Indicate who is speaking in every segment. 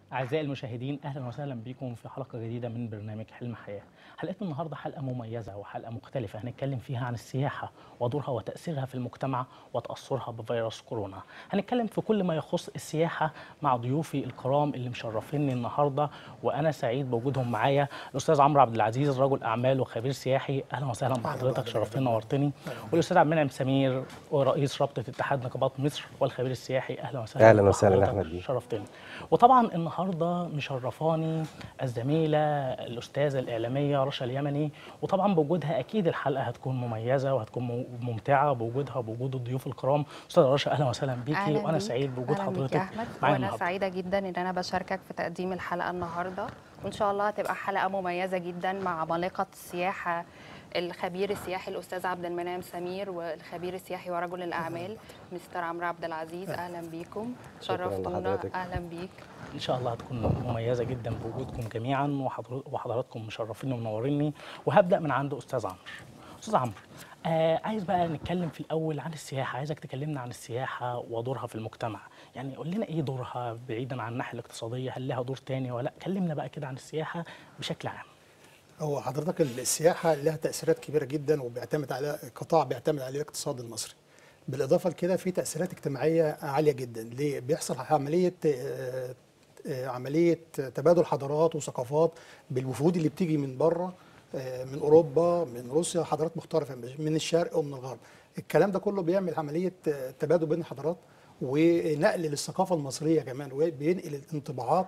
Speaker 1: أعزائي المشاهدين أهلا وسهلا بكم في حلقة جديدة من برنامج حلم حياة حلقتنا النهاردة حلقة مميزة وحلقة مختلفة هنتكلم فيها عن السياحة ودورها وتأثيرها في المجتمع وتأثرها بفيروس كورونا هنتكلم في كل ما يخص السياحة مع ضيوفي الكرام اللي مشرفيني النهاردة وأنا سعيد بوجودهم معايا الأستاذ عمرو عبد العزيز رجل أعمال وخبير سياحي أهلا وسهلا بحضرتك شرفتني ونورتني والأستاذ عبد المنعم سمير ورئيس رابطة اتحاد نقابات مصر والخبير السياحي أهلا وسهلا
Speaker 2: أهلا وسهلا
Speaker 1: بحضرتك.
Speaker 2: أحمد بيه.
Speaker 1: شرفتني وطبعا النهارده مشرفاني الزميله الاستاذه الاعلاميه رشا اليمني وطبعا بوجودها اكيد الحلقه هتكون مميزه وهتكون مم- ممتعه بوجودها وبوجود الضيوف الكرام استاذه رشا اهلا وسهلا بيكي
Speaker 3: أهلاً
Speaker 1: وانا
Speaker 3: بيك.
Speaker 1: سعيد بوجود
Speaker 3: أهلاً بيك
Speaker 1: حضرتك
Speaker 3: يا احمد
Speaker 1: معايا
Speaker 3: وانا
Speaker 1: النهارده
Speaker 3: سعيده جدا ان انا بشاركك في تقديم الحلقه النهارده وان شاء الله هتبقى حلقه مميزه جدا مع عمالقه السياحه الخبير السياحي الاستاذ عبد المنعم سمير والخبير السياحي ورجل الاعمال مستر عمرو عبد العزيز اهلا بيكم
Speaker 2: شكراً
Speaker 3: شرفتونا
Speaker 2: لحضرتك.
Speaker 3: اهلا بيك
Speaker 1: ان شاء الله هتكون مميزه جدا بوجودكم جميعا وحضر- وحضراتكم مشرفيني ومنوريني وهبدا من عند استاذ عمرو استاذ عمرو آه عايز بقى نتكلم في الاول عن السياحه عايزك تكلمنا عن السياحه ودورها في المجتمع يعني قول لنا ايه دورها بعيدا عن الناحيه الاقتصاديه هل لها دور تاني ولا لأ؟ كلمنا بقى كده عن السياحه بشكل عام
Speaker 4: هو حضرتك السياحة لها تأثيرات كبيرة جدا وبيعتمد على قطاع بيعتمد عليه الاقتصاد المصري بالإضافة لكده في تأثيرات اجتماعية عالية جدا ليه؟ بيحصل عملية آه، آه، عملية تبادل حضارات وثقافات بالوفود اللي بتيجي من بره آه، من أوروبا من روسيا حضارات مختلفة من الشرق ومن الغرب الكلام ده كله بيعمل عملية آه، تبادل بين الحضارات ونقل للثقافة المصرية كمان وبينقل الانطباعات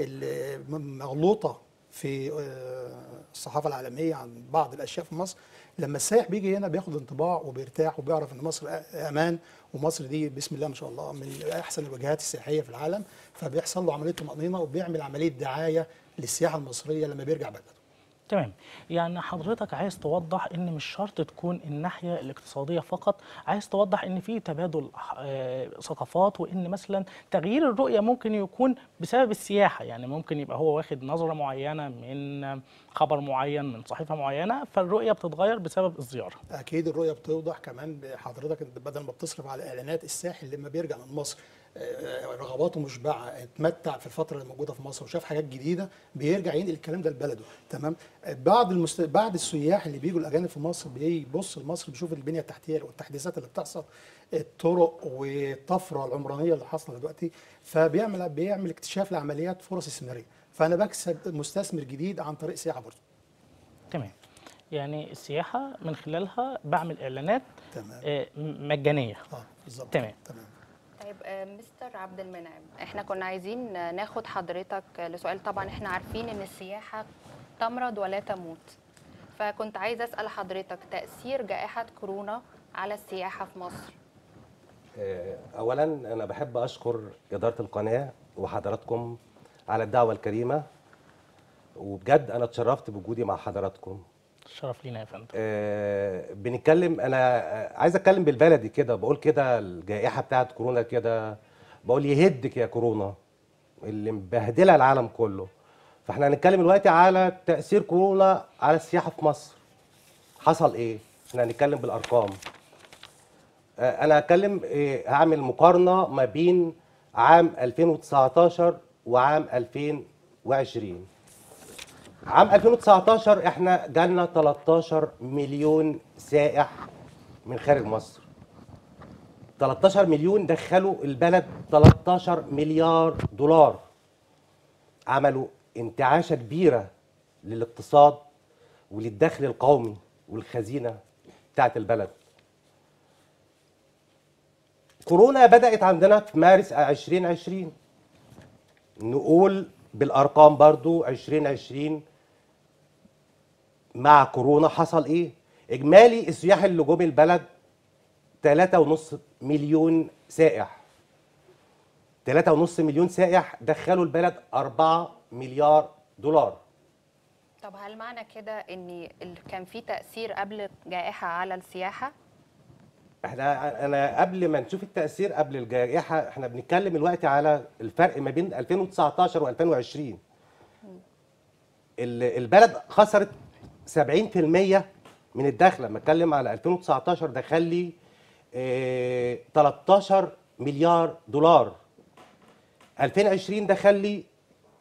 Speaker 4: المغلوطة في آه، الصحافة العالمية عن بعض الأشياء في مصر لما السائح بيجي هنا بياخد انطباع وبيرتاح وبيعرف ان مصر امان ومصر دي بسم الله ما شاء الله من احسن الوجهات السياحيه في العالم فبيحصل له عمليه طمانينه وبيعمل عمليه دعايه للسياحه المصريه لما بيرجع بلده
Speaker 1: تمام يعني حضرتك عايز توضح ان مش شرط تكون الناحيه الاقتصاديه فقط عايز توضح ان في تبادل آه، ثقافات وان مثلا تغيير الرؤيه ممكن يكون بسبب السياحه يعني ممكن يبقى هو واخد نظره معينه من خبر معين من صحيفه معينه فالرؤيه بتتغير بسبب الزياره
Speaker 4: اكيد الرؤيه بتوضح كمان حضرتك انت بدل ما بتصرف على اعلانات الساحل لما بيرجع من مصر آه، رغباته مشبعه اتمتع في الفتره اللي موجوده في مصر وشاف حاجات جديده بيرجع ينقل الكلام ده لبلده تمام آه، بعض المست... بعض السياح اللي بيجوا الاجانب في مصر بيبص لمصر بيشوف البنيه التحتيه والتحديثات اللي بتحصل الطرق والطفره العمرانيه اللي حاصله دلوقتي فبيعمل بيعمل اكتشاف لعمليات فرص استثماريه فانا بكسب مستثمر جديد عن طريق سياحه برضه
Speaker 1: تمام يعني السياحه من خلالها بعمل اعلانات
Speaker 4: تمام
Speaker 1: آه، م- مجانيه
Speaker 4: اه بالظبط
Speaker 1: تمام.
Speaker 4: تمام
Speaker 3: طيب آه، مستر عبد المنعم احنا كنا عايزين آه، ناخد حضرتك آه، لسؤال طبعا احنا عارفين ان السياحه تمرض ولا تموت فكنت عايزه اسال حضرتك تاثير جائحه كورونا على السياحه في مصر
Speaker 2: آه، اولا انا بحب اشكر اداره القناه وحضراتكم على الدعوه الكريمه وبجد انا اتشرفت بوجودي مع حضراتكم
Speaker 1: شرف لينا يا فندم
Speaker 2: آه، بنتكلم انا آه، عايز اتكلم بالبلدي كده بقول كده الجائحه بتاعت كورونا كده بقول يهدك يا كورونا اللي مبهدله العالم كله فاحنا هنتكلم دلوقتي على تاثير كورونا على السياحه في مصر حصل ايه احنا هنتكلم بالارقام آه، انا هتكلم آه، هعمل مقارنه ما بين عام 2019 وعام 2020 عام 2019 احنا جالنا 13 مليون سائح من خارج مصر 13 مليون دخلوا البلد 13 مليار دولار عملوا انتعاشة كبيرة للاقتصاد وللدخل القومي والخزينة بتاعت البلد كورونا بدأت عندنا في مارس 2020 نقول بالأرقام برضو 2020 مع كورونا حصل ايه اجمالي السياح اللي جم البلد 3.5 مليون سائح 3.5 مليون سائح دخلوا البلد 4 مليار دولار
Speaker 3: طب هل معنى كده ان ال- كان في تاثير قبل الجائحه على السياحه
Speaker 2: احنا انا قبل ما نشوف التاثير قبل الجائحه احنا بنتكلم دلوقتي على الفرق ما بين 2019 و2020 ال- البلد خسرت 70% من الدخل لما اتكلم على 2019 دخل لي اه 13 مليار دولار 2020 دخل لي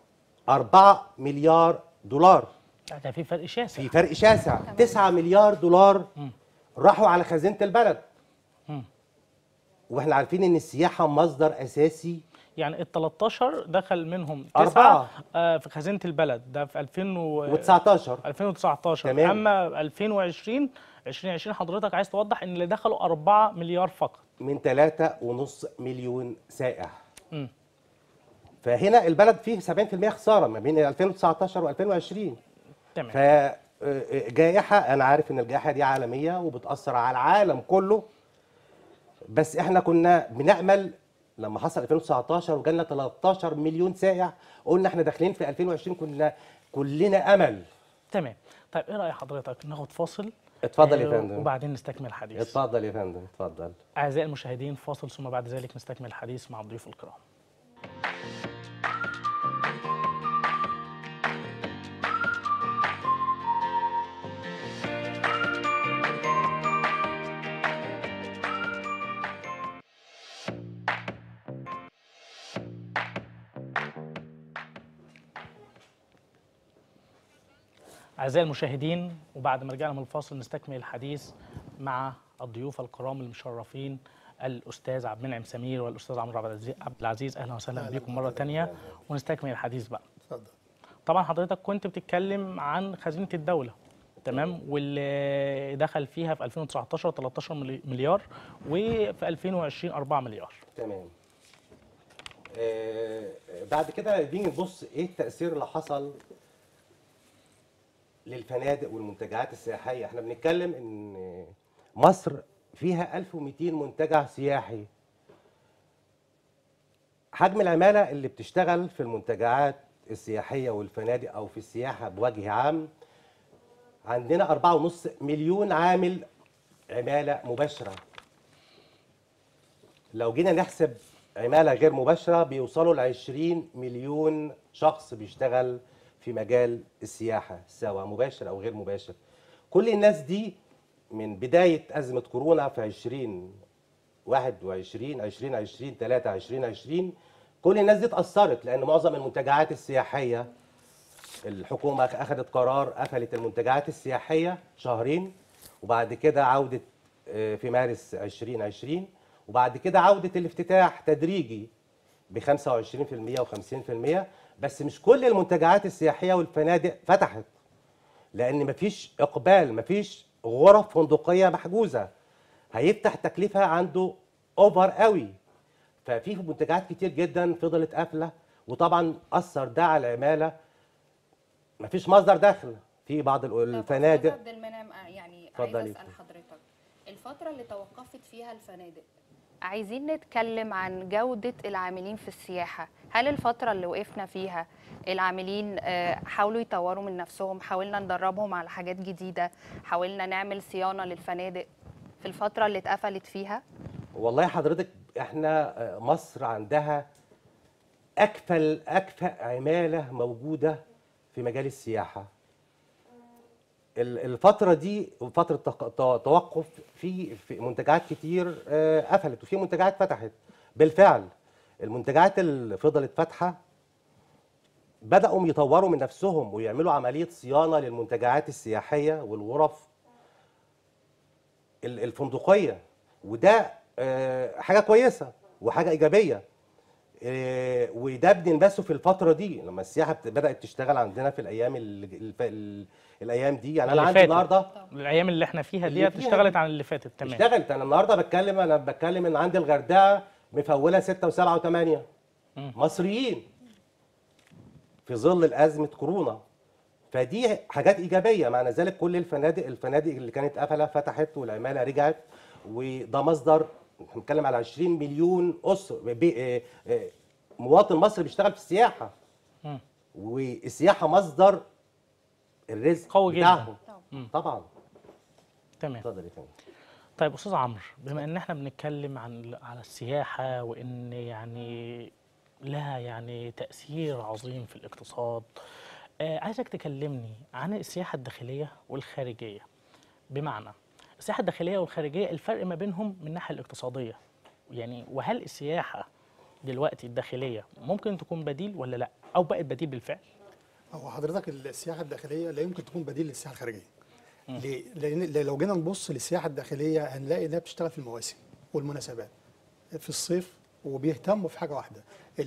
Speaker 2: 4 مليار دولار
Speaker 1: ده في فرق شاسع
Speaker 2: في فرق شاسع 9 مليار دولار
Speaker 1: مم.
Speaker 2: راحوا على خزينه البلد
Speaker 1: مم.
Speaker 2: واحنا عارفين ان السياحه مصدر اساسي
Speaker 1: يعني ال 13 دخل منهم
Speaker 2: أربعة.
Speaker 1: تسعة آه في خزينة البلد ده في 2000 و...
Speaker 2: و19
Speaker 1: 2019
Speaker 2: تمام.
Speaker 1: اما 2020 2020 حضرتك عايز توضح ان اللي دخلوا 4 مليار فقط
Speaker 2: من 3.5 مليون سائح
Speaker 1: مم.
Speaker 2: فهنا البلد فيه 70% خساره ما بين 2019 و2020
Speaker 1: تمام
Speaker 2: فجائحة أنا عارف إن الجائحة دي عالمية وبتأثر على العالم كله بس إحنا كنا بنأمل لما حصل 2019 وجالنا 13 مليون سائح قلنا إحنا داخلين في 2020 كنا كلنا أمل
Speaker 1: تمام طيب ايه راي حضرتك ناخد فاصل
Speaker 2: اتفضل يا
Speaker 1: آه،
Speaker 2: فندم
Speaker 1: وبعدين نستكمل الحديث
Speaker 2: اتفضل يا فندم اتفضل
Speaker 1: اعزائي المشاهدين فاصل ثم بعد ذلك نستكمل الحديث مع الضيوف الكرام أعزائي المشاهدين وبعد ما رجعنا من الفاصل نستكمل الحديث مع الضيوف الكرام المشرفين الأستاذ عبد المنعم سمير والأستاذ عمرو عبد العزيز- عبد العزيز أهلا وسهلا
Speaker 4: أهلا
Speaker 1: بكم مرة تانية ونستكمل الحديث بقى
Speaker 4: اتفضل
Speaker 1: طبعا حضرتك كنت بتتكلم عن خزينة الدولة تمام واللي دخل فيها في 2019 13 ملي- مليار وفي 2020 4 مليار
Speaker 2: تمام آه بعد كده نيجي نبص ايه التأثير اللي حصل للفنادق والمنتجعات السياحية احنا بنتكلم ان مصر فيها 1200 منتجع سياحي حجم العمالة اللي بتشتغل في المنتجعات السياحية والفنادق أو في السياحة بوجه عام عندنا 4.5 مليون عامل عمالة مباشرة لو جينا نحسب عمالة غير مباشرة بيوصلوا ل 20 مليون شخص بيشتغل في مجال السياحة سواء مباشر أو غير مباشر كل الناس دي من بداية أزمة كورونا في 20 21 2020 3 2020 كل الناس دي اتأثرت لأن معظم المنتجعات السياحية الحكومة أخذت قرار قفلت المنتجعات السياحية شهرين وبعد كده عودة آه، في مارس 2020 وبعد كده عودة الافتتاح تدريجي ب 25% و50% بس مش كل المنتجعات السياحية والفنادق فتحت لأن مفيش إقبال مفيش غرف فندقية محجوزة هيفتح تكلفة عنده أوفر قوي ففي منتجعات كتير جدا فضلت قافلة وطبعا أثر ده على العمالة مفيش مصدر دخل في بعض ال-
Speaker 3: طب أستاذ
Speaker 2: الفنادق
Speaker 3: عبد المنعم آه، يعني
Speaker 2: اتفضلي.
Speaker 3: عايزه اسال حضرتك الفتره اللي توقفت فيها الفنادق عايزين نتكلم عن جوده العاملين في السياحه هل الفتره اللي وقفنا فيها العاملين آه، حاولوا يطوروا من نفسهم حاولنا ندربهم على حاجات جديده حاولنا نعمل صيانه للفنادق في الفتره اللي اتقفلت فيها
Speaker 2: والله حضرتك احنا آه، مصر عندها اكفل اكفأ عماله موجوده في مجال السياحه ال- الفتره دي فتره تق- ت- توقف في في منتجعات كتير آه، قفلت وفي منتجعات فتحت بالفعل المنتجعات اللي فضلت فاتحه بدأوا يطوروا من نفسهم ويعملوا عملية صيانة للمنتجعات السياحية والغرف ال- الفندقيه وده آه، حاجه كويسه وحاجه ايجابيه آه، وده بنلبسه في الفتره دي لما السياحه بت- بدات تشتغل عندنا في الايام ال- الف- ال- الايام دي يعني انا
Speaker 1: اللي
Speaker 2: عندي
Speaker 1: فاتت.
Speaker 2: النهارده
Speaker 1: الايام اللي احنا فيها
Speaker 2: اللي
Speaker 1: ديت
Speaker 2: فيها
Speaker 1: اشتغلت
Speaker 2: دي.
Speaker 1: عن اللي فاتت تمام
Speaker 2: اشتغلت انا النهارده بتكلم انا بتكلم ان عندي الغردقه مفوله 6 و7 و8
Speaker 1: مم.
Speaker 2: مصريين في ظل الازمه كورونا فدي حاجات ايجابيه معنى ذلك كل الفنادق الفنادق اللي كانت قافله فتحت والعماله رجعت وده مصدر احنا بنتكلم على 20 مليون اسر بي- آه، آه، مواطن مصري بيشتغل في السياحه
Speaker 1: مم.
Speaker 2: والسياحه مصدر الرزق
Speaker 1: قوي جدا.
Speaker 2: بتاعهم
Speaker 1: مم.
Speaker 2: طبعا
Speaker 1: تمام
Speaker 2: اتفضل يا فندم
Speaker 1: طيب استاذ عمرو بما ان احنا بنتكلم عن على السياحه وان يعني لها يعني تاثير عظيم في الاقتصاد آه عايزك تكلمني عن السياحه الداخليه والخارجيه بمعنى السياحه الداخليه والخارجيه الفرق ما بينهم من الناحيه الاقتصاديه يعني وهل السياحه دلوقتي الداخليه ممكن تكون بديل ولا لا او بقت بديل بالفعل
Speaker 4: هو حضرتك السياحه الداخليه لا يمكن تكون بديل للسياحه الخارجيه ليه؟ لان لو جينا نبص للسياحه الداخليه هنلاقي انها بتشتغل في المواسم والمناسبات في الصيف وبيهتموا في حاجه واحده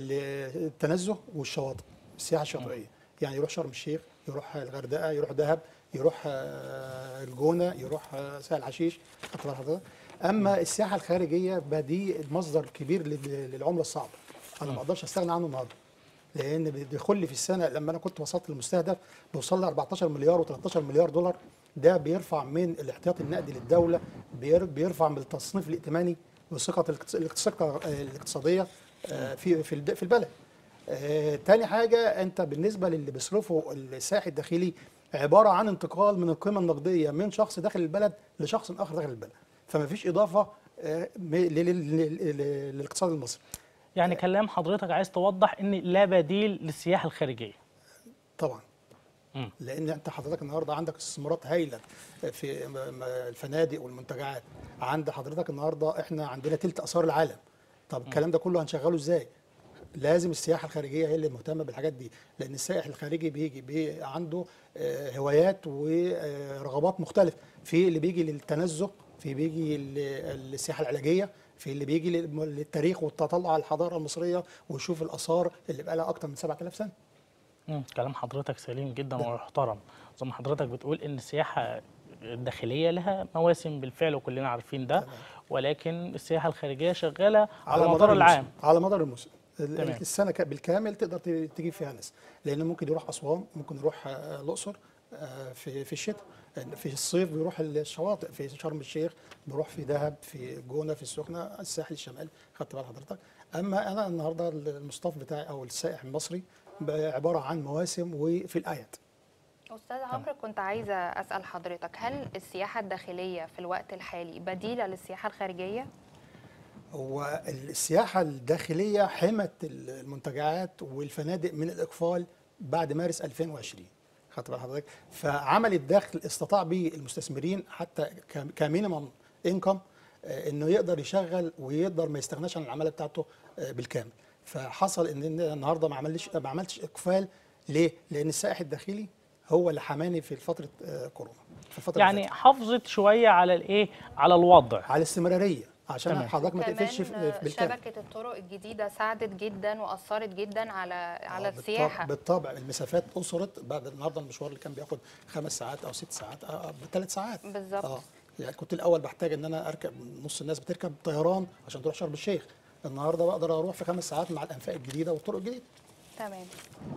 Speaker 4: ال- التنزه والشواطئ السياحه الشاطئيه يعني يروح شرم الشيخ يروح الغردقه يروح دهب يروح آه، الجونه يروح آه، سهل حشيش خدت بال حضرتك اما السياحه الخارجيه بقى دي مصدر كبير لل- للعمله الصعبه انا ما اقدرش استغنى عنه النهارده لان بيدخل لي في السنه لما انا كنت وصلت للمستهدف بوصل ل 14 مليار و13 مليار دولار ده بيرفع من الاحتياط النقدي للدوله بير- بيرفع من التصنيف الائتماني وثقه الاقتص- الثقه الاقتصاديه آه، في في الب- في البلد. آه، تاني حاجه انت بالنسبه للي بيصرفه السائح الداخلي عباره عن انتقال من القيمه النقديه من شخص داخل البلد لشخص اخر داخل البلد فما فيش اضافه آه، م- لل- لل- لل- للاقتصاد المصري.
Speaker 1: يعني كلام حضرتك عايز توضح ان لا بديل للسياحه الخارجيه
Speaker 4: طبعا
Speaker 1: مم.
Speaker 4: لان انت حضرتك النهارده عندك استثمارات هايله في م- م- الفنادق والمنتجعات عند حضرتك النهارده احنا عندنا تلت اثار العالم طب الكلام ده كله هنشغله ازاي لازم السياحه الخارجيه هي اللي مهتمه بالحاجات دي لان السائح الخارجي بيجي بي عنده آه، هوايات ورغبات مختلفه في اللي بيجي للتنزه في بيجي لل- للسياحه العلاجيه في اللي بيجي لل- للتاريخ والتطلع على الحضاره المصريه ويشوف الاثار اللي بقى لها اكتر من 7000 سنه
Speaker 1: مم. كلام حضرتك سليم جدا ومحترم زي ما حضرتك بتقول ان السياحه الداخليه لها مواسم بالفعل وكلنا عارفين ده
Speaker 4: تمام.
Speaker 1: ولكن السياحه الخارجيه شغاله على,
Speaker 4: مدار
Speaker 1: مدار
Speaker 4: الموسم.
Speaker 1: العام
Speaker 4: على مدار الموسم ال-
Speaker 1: تمام.
Speaker 4: السنه ك- بالكامل تقدر ت- تجيب فيها ناس لان ممكن يروح اسوان ممكن يروح آه، الاقصر آه، في في الشتاء في الصيف بيروح الشواطئ في شرم الشيخ بيروح في دهب في الجونه في السخنه الساحل الشمالي خدت بال حضرتك اما انا النهارده المصطف بتاعي او السائح المصري بقى عباره عن مواسم وفي الاعياد
Speaker 3: استاذ عمرو كنت عايزه اسال حضرتك هل السياحه الداخليه في الوقت الحالي بديله للسياحه الخارجيه
Speaker 4: هو السياحة الداخلية حمت المنتجعات والفنادق من الإقفال بعد مارس 2020 خدت بال حضرتك فعمل الدخل استطاع به المستثمرين حتى ك- كمينيمم انكم انه يقدر يشغل ويقدر ما يستغناش عن العماله بتاعته آه، بالكامل فحصل ان إن النهارده ما عملش ما عملتش اقفال ليه؟ لان السائح الداخلي هو اللي حماني في فتره آه، كورونا في الفتره اللي
Speaker 1: يعني
Speaker 4: فاتت.
Speaker 1: حافظت شويه على الايه على الوضع
Speaker 4: على الاستمراريه عشان
Speaker 1: تمام.
Speaker 4: حضرتك ما تقفلش في-
Speaker 3: كمان
Speaker 4: بالكامل
Speaker 3: شبكه الطرق الجديده ساعدت جدا واثرت جدا على على
Speaker 4: آه،
Speaker 3: السياحه
Speaker 4: بالطبع, بالطبع المسافات قصرت بعد النهارده المشوار اللي كان بياخد خمس ساعات او ست ساعات آه بثلاث ساعات
Speaker 3: بالظبط.
Speaker 4: اه يعني كنت الاول بحتاج ان انا اركب نص الناس بتركب طيران عشان تروح شرم الشيخ النهارده بقدر اروح في خمس ساعات مع الانفاق الجديده والطرق الجديده
Speaker 3: تمام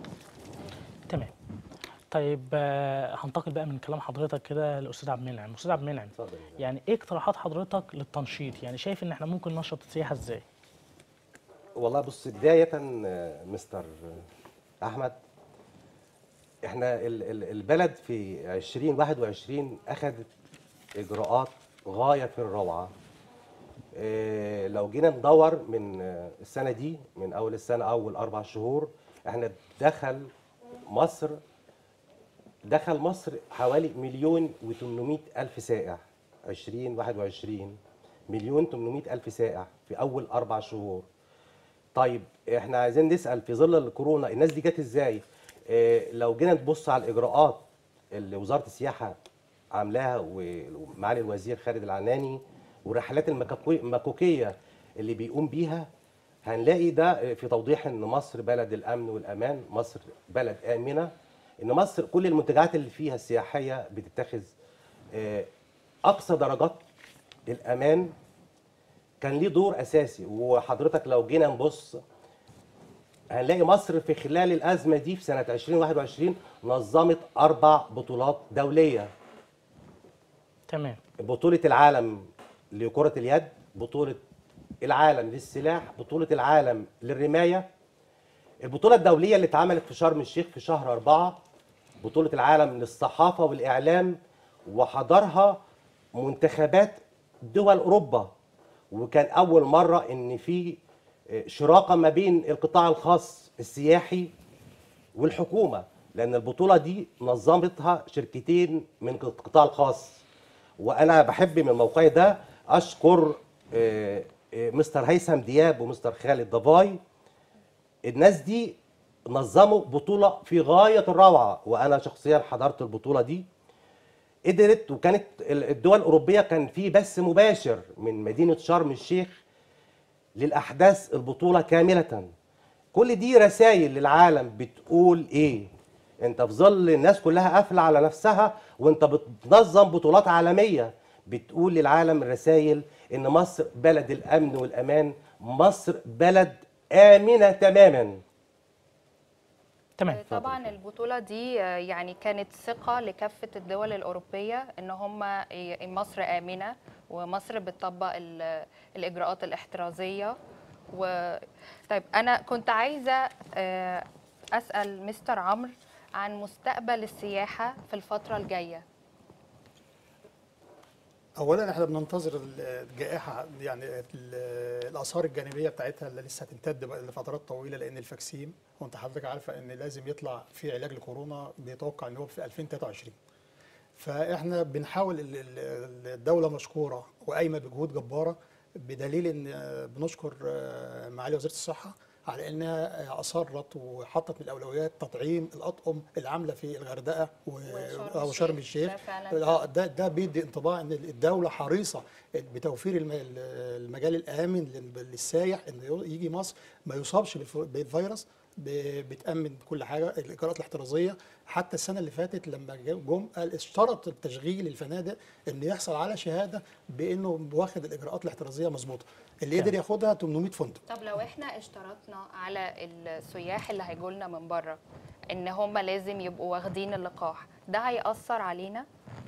Speaker 1: تمام طيب آه، هنتقل بقى من كلام حضرتك كده لاستاذ عبد المنعم استاذ عبد المنعم
Speaker 2: اتفضل.
Speaker 1: يعني ايه اقتراحات حضرتك للتنشيط يعني شايف ان احنا ممكن ننشط السياحه ازاي
Speaker 2: والله بص بداية آه، مستر أحمد احنا ال- ال- البلد في 2021 أخذت إجراءات غاية في الروعة آه، لو جينا ندور من آه، السنة دي من أول السنة أول أربع شهور احنا دخل مصر دخل مصر حوالي مليون و800 ألف سائح 2021 مليون 800 ألف سائح في أول أربع شهور طيب احنا عايزين نسال في ظل الكورونا الناس دي جت ازاي؟ اه لو جينا نبص على الاجراءات اللي وزاره السياحه عاملاها ومعالي الوزير خالد العناني والرحلات المكاكوي- المكوكيه اللي بيقوم بيها هنلاقي ده في توضيح ان مصر بلد الامن والامان، مصر بلد امنه، ان مصر كل المنتجعات اللي فيها السياحيه بتتخذ اه اقصى درجات الامان كان ليه دور اساسي وحضرتك لو جينا نبص هنلاقي مصر في خلال الازمه دي في سنه 2021 نظمت اربع بطولات دوليه
Speaker 1: تمام
Speaker 2: بطوله العالم لكره اليد بطوله العالم للسلاح بطوله العالم للرمايه البطوله الدوليه اللي اتعملت في شرم الشيخ في شهر أربعة بطوله العالم للصحافه والاعلام وحضرها منتخبات دول اوروبا وكان اول مره ان في شراكه ما بين القطاع الخاص السياحي والحكومه لان البطوله دي نظمتها شركتين من القطاع الخاص وانا بحب من موقعي ده اشكر آه، إيه، مستر هيثم دياب ومستر خالد ضباي الناس دي نظموا بطولة في غاية الروعة وأنا شخصيا حضرت البطولة دي قدرت وكانت ال- الدول الأوروبية كان في بث مباشر من مدينة شرم الشيخ للأحداث البطولة كاملة كل دي رسائل للعالم بتقول إيه أنت في ظل الناس كلها قافلة على نفسها وأنت بتنظم بطولات عالمية بتقول للعالم رسائل إن مصر بلد الأمن والأمان مصر بلد آمنة تماماً
Speaker 1: تمام
Speaker 3: طبعا البطولة دي آه، يعني كانت ثقة لكافة الدول الأوروبية إن هم ي- مصر آمنة ومصر بتطبق ال- الإجراءات الاحترازية و طيب أنا كنت عايزة آه، أسأل مستر عمرو عن مستقبل السياحة في الفترة الجاية
Speaker 4: اولا احنا بننتظر ال- الجائحه يعني ال- الاثار الجانبيه بتاعتها اللي لسه هتمتد بقى لفترات طويله لان الفاكسين وانت حضرتك عارفه ان لازم يطلع في علاج لكورونا بيتوقع ان هو في 2023 فاحنا بنحاول ال- ال- الدوله مشكوره وقايمه بجهود جباره بدليل ان بنشكر معالي وزيره الصحه على انها اصرت وحطت من الاولويات تطعيم الاطقم العامله في الغردقه و-
Speaker 3: وشرم
Speaker 4: وشرم
Speaker 3: الشيخ.
Speaker 4: الشيخ
Speaker 3: ده فعلاً
Speaker 4: اه ده ده بيدي انطباع ان الدوله حريصه بتوفير الم- المجال الامن لل- للسايح انه يجي مصر ما يصابش بالف- بالفيروس ب- بتامن كل حاجه الاجراءات الاحترازيه حتى السنه اللي فاتت لما جم قال اشترط التشغيل الفنادق ان يحصل على شهاده بانه واخد الاجراءات الاحترازيه مظبوطه اللي قدر ياخدها 800 فندق
Speaker 3: طب لو احنا اشترطنا على السياح اللي هيجوا لنا من بره ان هم لازم يبقوا واخدين اللقاح ده هيأثر علينا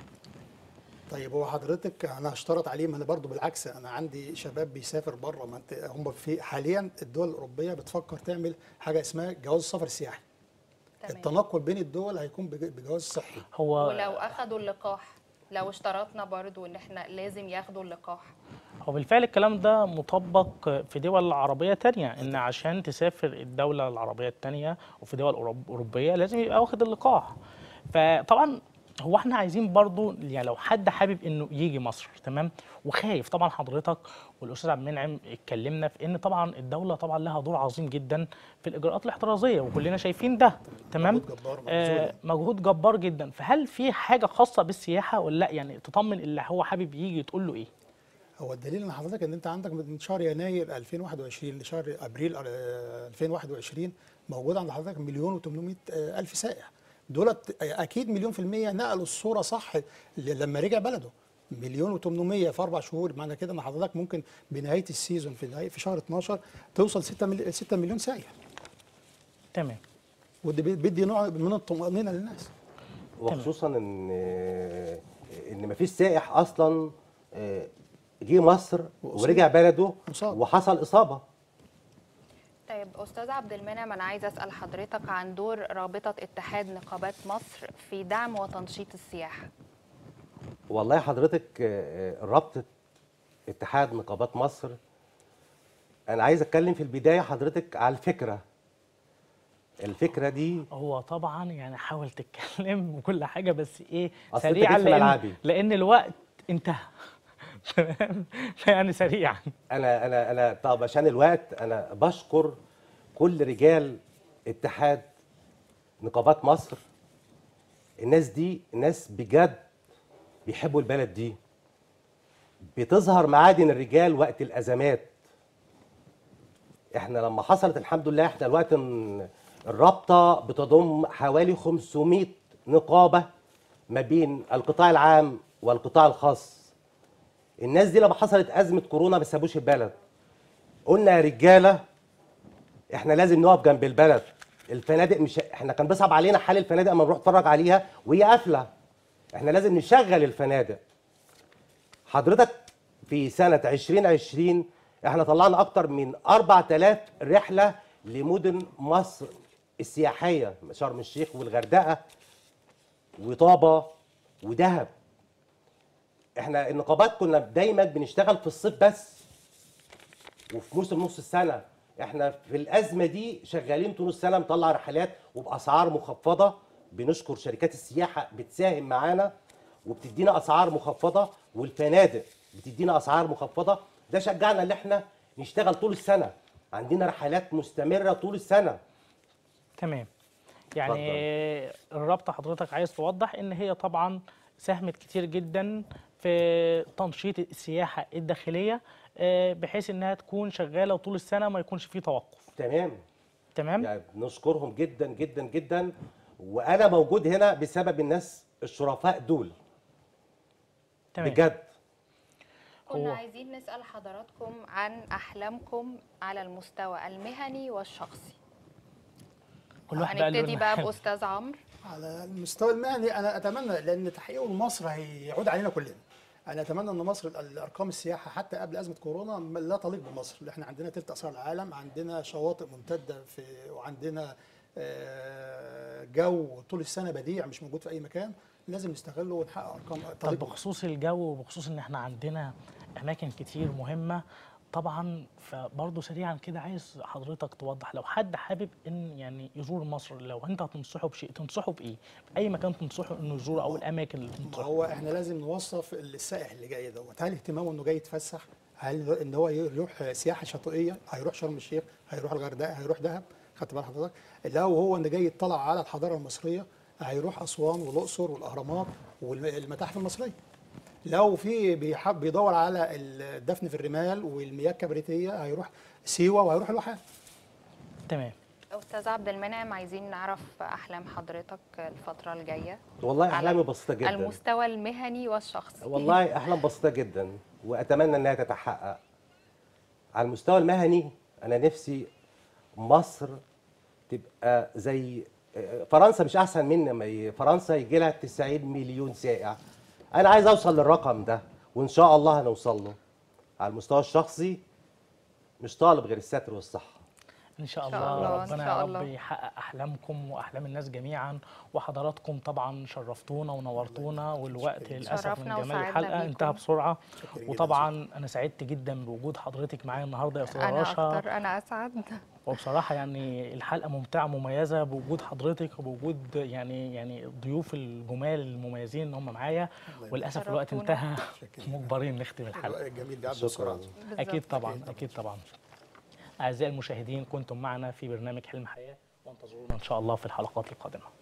Speaker 4: طيب هو حضرتك انا هشترط عليه ما انا برضو بالعكس انا عندي شباب بيسافر بره ما انت هم في حاليا الدول الاوروبيه بتفكر تعمل حاجه اسمها جواز سفر سياحي
Speaker 3: تمام
Speaker 4: التنقل بين الدول هيكون بج- بجواز صحي
Speaker 1: هو
Speaker 3: ولو اخدوا اللقاح لو اشترطنا برضو ان احنا لازم ياخدوا اللقاح
Speaker 1: هو بالفعل الكلام ده مطبق في دول عربية تانية إن عشان تسافر الدولة العربية التانية وفي دول أوروب- أوروبية لازم يبقى واخد اللقاح فطبعا هو احنا عايزين برضو يعني لو حد حابب انه يجي مصر تمام وخايف طبعا حضرتك والاستاذ عبد المنعم اتكلمنا في ان طبعا الدوله طبعا لها دور عظيم جدا في الاجراءات الاحترازيه وكلنا شايفين ده تمام
Speaker 4: مجهود جبار مبذول
Speaker 1: آه
Speaker 4: يعني.
Speaker 1: مجهود جبار جدا فهل في حاجه خاصه بالسياحه ولا لا يعني تطمن اللي هو حابب يجي تقول له ايه
Speaker 4: هو الدليل ان حضرتك ان انت عندك من شهر يناير 2021 لشهر ابريل آه، 2021 موجود عند حضرتك مليون و800 الف سائح دولت اكيد مليون في المية نقلوا الصورة صح ل- لما رجع بلده مليون و800 في اربع شهور معنى كده ان حضرتك ممكن بنهايه السيزون في نهاية في شهر 12 توصل 6 مليون 6 مليون سائح
Speaker 1: تمام
Speaker 4: وده بي- بيدي نوع من الطمانينه للناس
Speaker 2: وخصوصا ان ان مفيش سائح اصلا آه، جه مصر ورجع بلده
Speaker 4: مصاب.
Speaker 2: وحصل اصابه
Speaker 3: طيب استاذ عبد المنعم انا عايزه اسال حضرتك عن دور رابطه اتحاد نقابات مصر في دعم وتنشيط السياحه
Speaker 2: والله حضرتك آه، آه، رابطه اتحاد نقابات مصر انا عايز اتكلم في البدايه حضرتك على الفكره الفكره دي
Speaker 1: هو طبعا يعني حاول تتكلم وكل حاجه بس ايه
Speaker 2: أصل أنت
Speaker 1: سريعا
Speaker 2: جيت في
Speaker 1: لان
Speaker 2: ملعبي.
Speaker 1: لان الوقت انتهى تمام يعني سريعا
Speaker 2: انا انا انا طب عشان الوقت انا بشكر كل رجال اتحاد نقابات مصر الناس دي ناس بجد بيحبوا البلد دي بتظهر معادن الرجال وقت الازمات احنا لما حصلت الحمد لله احنا الوقت ن- الرابطه بتضم حوالي 500 نقابه ما بين القطاع العام والقطاع الخاص الناس دي لما حصلت ازمه كورونا ما سابوش البلد قلنا يا رجاله احنا لازم نقف جنب البلد الفنادق مش احنا كان بيصعب علينا حال الفنادق اما نروح نتفرج عليها وهي قافله احنا لازم نشغل الفنادق حضرتك في سنه 2020 احنا طلعنا اكتر من 4000 رحله لمدن مصر السياحيه شرم الشيخ والغردقه وطابه ودهب احنا النقابات كنا دايما بنشتغل في الصيف بس وفي موسم نص السنه احنا في الازمه دي شغالين طول السنه مطلع رحلات وباسعار مخفضه بنشكر شركات السياحه بتساهم معانا وبتدينا اسعار مخفضه والفنادق بتدينا اسعار مخفضه ده شجعنا ان احنا نشتغل طول السنه عندنا رحلات مستمره طول السنه
Speaker 1: تمام يعني الرابطه حضرتك عايز توضح ان هي طبعا ساهمت كتير جدا في تنشيط السياحه الداخليه آه، بحيث انها تكون شغاله طول السنه ما يكونش فيه توقف
Speaker 2: تمام
Speaker 1: تمام
Speaker 2: يعني بنشكرهم جدا جدا جدا وانا موجود هنا بسبب الناس الشرفاء دول
Speaker 1: تمام
Speaker 2: بجد
Speaker 3: كنا
Speaker 1: هو-
Speaker 3: عايزين نسأل حضراتكم عن أحلامكم على المستوى المهني والشخصي
Speaker 1: كل واحد قال له
Speaker 3: هنبتدي
Speaker 1: إن-
Speaker 3: بقى بأستاذ عمرو
Speaker 4: على المستوى المهني انا اتمنى لان تحقيقه لمصر هيعود علينا كلنا انا اتمنى ان مصر الارقام السياحه حتى قبل ازمه كورونا لا تليق بمصر اللي احنا عندنا تلت اسرار العالم عندنا شواطئ ممتده في وعندنا آه، جو طول السنه بديع مش موجود في اي مكان لازم نستغله ونحقق ارقام
Speaker 1: طب
Speaker 4: تليق بمصر.
Speaker 1: بخصوص الجو وبخصوص ان احنا عندنا اماكن كتير مهمه طبعا فبرضه سريعا كده عايز حضرتك توضح لو حد حابب ان يعني يزور مصر لو انت هتنصحه بشيء تنصحه بايه؟ اي مكان تنصحه انه يزوره او الاماكن اللي
Speaker 4: ما
Speaker 1: تنصحه
Speaker 4: هو احنا لازم نوصف السائح اللي جاي دوت هل اهتمامه انه جاي يتفسح هل ان هو يروح سياحه شاطئيه هيروح شرم الشيخ هيروح الغردقه هيروح دهب خدت بال حضرتك لو هو انه جاي يطلع على الحضاره المصريه هيروح اسوان والاقصر والاهرامات والمتاحف المصريه لو في بيحب بيدور على الدفن في الرمال والمياه الكبريتيه هيروح سيوه وهيروح الواحات
Speaker 1: تمام
Speaker 3: أستاذ عبد المنعم عايزين نعرف أحلام حضرتك الفترة الجاية
Speaker 2: والله
Speaker 3: على
Speaker 2: احلامي بسيطه جدا
Speaker 3: المستوى المهني والشخصي
Speaker 2: والله احلام بسيطه جدا واتمنى انها تتحقق على المستوى المهني انا نفسي مصر تبقى زي فرنسا مش احسن منا ما ي- فرنسا يجي لها 90 مليون سائح انا عايز اوصل للرقم ده وان شاء الله هنوصل له على المستوى الشخصي مش طالب غير الستر والصحه
Speaker 1: ان شاء
Speaker 3: إن شاء
Speaker 1: الله
Speaker 3: الله، إن
Speaker 1: ربنا
Speaker 3: شاء
Speaker 1: يا رب
Speaker 3: الله.
Speaker 1: يحقق احلامكم واحلام الناس جميعا وحضراتكم طبعا شرفتونا ونورتونا والوقت للاسف من
Speaker 3: شرفنا
Speaker 1: جمال
Speaker 3: وسعدنا
Speaker 1: الحلقه
Speaker 3: بيكم.
Speaker 1: انتهى بسرعه
Speaker 4: شكرا جداً.
Speaker 1: وطبعا انا سعدت جدا بوجود حضرتك معايا النهارده يا استاذه
Speaker 3: أنا
Speaker 1: رشا
Speaker 3: أكتر أنا أسعد
Speaker 1: وبصراحه يعني الحلقه ممتعه مميزه بوجود حضرتك وبوجود يعني يعني الضيوف الجمال المميزين اللي هم معايا وللاسف الوقت
Speaker 3: شرفتونا.
Speaker 1: انتهى
Speaker 4: شكراً.
Speaker 1: مجبرين نختم الحلقه
Speaker 4: الجميل بيعدي
Speaker 2: شكرا
Speaker 4: بسرعه
Speaker 1: اكيد
Speaker 3: بالظبط.
Speaker 1: طبعا اكيد طبعا اعزائي المشاهدين كنتم معنا في برنامج حلم حياه وانتظرونا ان شاء الله في الحلقات القادمه